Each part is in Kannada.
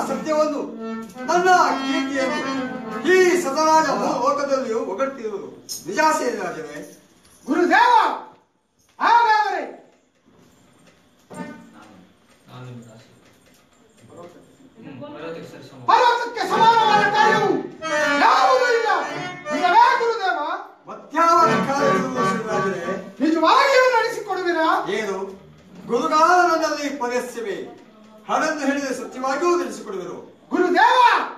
ಸತ್ಯವನ್ನು ನನ್ನ ಕೀರ್ತಿಯನ್ನು ಈ ಸತರಾಜ ಲೋಕದಲ್ಲಿಯೂ ಹೊಗಳ್ತಿರುವುದು ನಿಜ ಸೇನಾಜವೇ ಗುರುದೇವ ಹಾಗಾದರೆ ನಾನು ನಿಮ್ಮ ದಾಸಿ ಹ್ಮ್, ಪರ್ವತಕ್ಕೆ ಸರಿ ಸಮ ಪರ್ವತಕ್ಕೆ ಸಮಾನವಾದ ಕಾರ್ಯವು ಯಾವುದೂ ಇಲ್ಲ ನಿಜವೇ ಗುರುದೇವ ಮತ್ಯಾವ ಕಾಲವಿರುವುದು ಶ್ರೀರಾಜರೇ ನಿಜವಾಗಿಯೂ ನಡೆಸಿಕೊಡುವಿರಾ ಏನು ಗುರುಗಾನನಲ್ಲಿ ಪದಸ್ಯವೇ ಹಣನ್ನು ಹೇಳಿದರೆ ಸತ್ಯವಾಗಿಯೂ ತಿಳಿಸಿಕೊಡುವರು ಗುರುದೇವ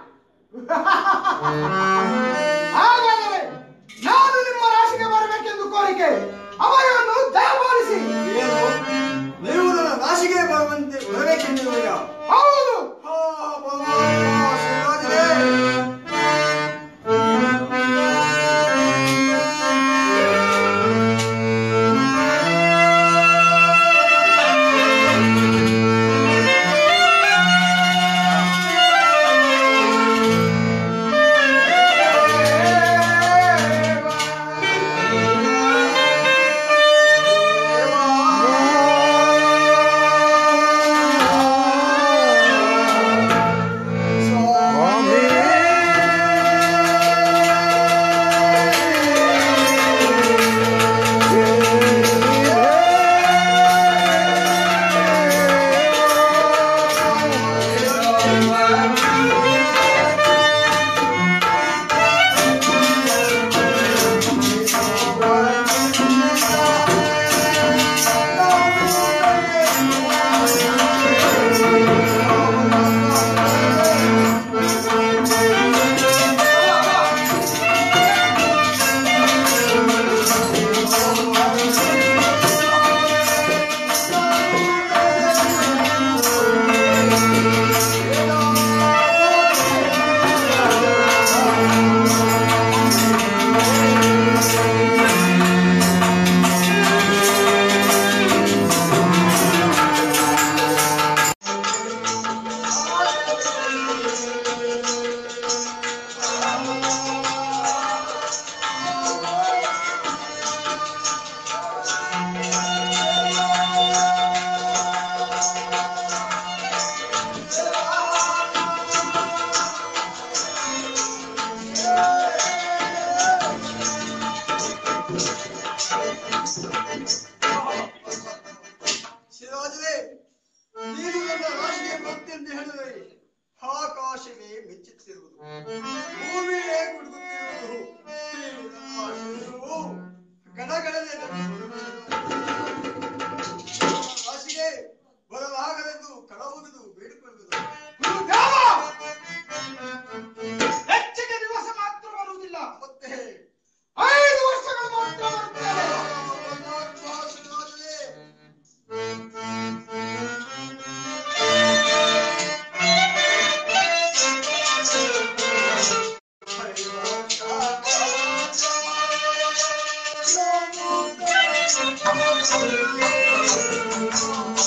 ಹಾಗಾದರೆ ನಾನು ನಿಮ್ಮ ರಾಶಿಗೆ ಬರಬೇಕೆಂದು ಕೋರಿಕೆ ಅಭಯವನ್ನು ದಯಪಾಲಿಸಿ ಏನು ನೀವು ನನ್ನ ನಾಶಿಗೆ ಬರುವಂತೆ ಬರಬೇಕೆಂದಿರುವೆಯಾ ಹೌದು ಹಾ, ಭಗವಂತ ಶ್ರೀರಾಜರೇ ಶಿರಾಜರೇ ನೀನು ನನ್ನ ರಾಶಿಗೆ ಭಕ್ತಿಯಂತೆ ಹೇಳಿದರೆ ಆಕಾಶವೇ ಮೆಚ್ಚುತ್ತಿರುವುದು ಭೂಮಿಯೇ ಕುಡುಗುತ್ತಿರುವುದು ನೀನು ನನ್ನ ಆಶೀರ್ವಾದವು ಗಣಗಣನೆ ರಾಶಿಗೆ ಬರಲಾಗಲೆಂದು ಕಳವುವುದು ಬೇಡಿಕೊಳ್ಳುವುದು ಗುರುದೇವ ಹೆಚ್ಚಿಗೆ ದಿವಸ ಮಾತ್ರ ಬರುವುದಿಲ್ಲ ಮತ್ತೆ ಐದು ವರ್ಷಗಳು ಮಾತ್ರ ಬರುತ್ತೇವೆ ಶಿರಾಜರೇ Thank you.